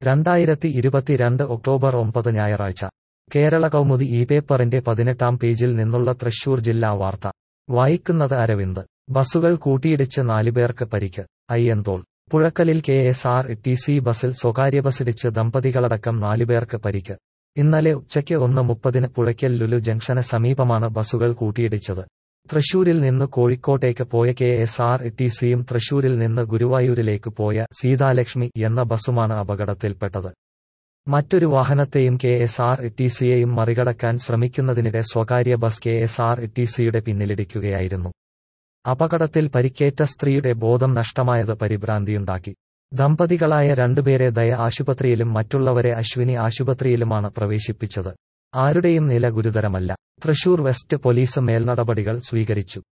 രണ്ടായിരത്തി ഇരുപത്തിരണ്ട് ഒക്ടോബർ ഒമ്പത് ഞായറാഴ്ച കേരള കൗമുദി ഈ പേപ്പറിന്റെ പതിനെട്ടാം പേജിൽ നിന്നുള്ള തൃശൂർ ജില്ലാ വാർത്ത വായിക്കുന്നത് അരവിന്ദ് ബസുകൾ കൂട്ടിയിടിച്ച് നാലുപേർക്ക് പരിക്ക് അയ്യന്തോൾ പുഴക്കലിൽ K S R T C ബസിൽ സ്വകാര്യ ബസിടിച്ച് ദമ്പതികളടക്കം നാലുപേർക്ക് പരിക്ക് ഇന്നലെ ഉച്ചയ്ക്ക് ഒന്ന് മുപ്പതിന് പുഴയ്ക്കൽ ലുലു ജംഗ്ഷന് സമീപമാണ് ബസുകൾ കൂട്ടിയിടിച്ചത് തൃശൂരിൽ നിന്ന് കോഴിക്കോട്ടേക്ക് പോയ കെ എസ് ആർ ടി സിയും തൃശൂരിൽ നിന്ന് ഗുരുവായൂരിലേക്ക് പോയ സീതാലക്ഷ്മി എന്ന ബസുമാണ് അപകടത്തിൽപ്പെട്ടത് മറ്റൊരു വാഹനത്തെയും കെ എസ് ആർ ടി സിയെയും മറികടക്കാൻ ശ്രമിക്കുന്നതിനിടെ സ്വകാര്യ bus K S R T സിയുടെ പിന്നിലിടിക്കുകയായിരുന്നു അപകടത്തിൽ പരിക്കേറ്റ സ്ത്രീയുടെ ബോധം നഷ്ടമായത് പരിഭ്രാന്തിയുണ്ടാക്കി ദമ്പതികളായ രണ്ടുപേരെ ദയ ആശുപത്രിയിലും മറ്റുള്ളവരെ അശ്വിനി ആശുപത്രിയിലുമാണ് പ്രവേശിപ്പിച്ചത് ആരുടെയും നില ഗുരുതരമല്ല തൃശൂർ വെസ്റ്റ് പോലീസ് മേൽനടപടികൾ സ്വീകരിച്ചു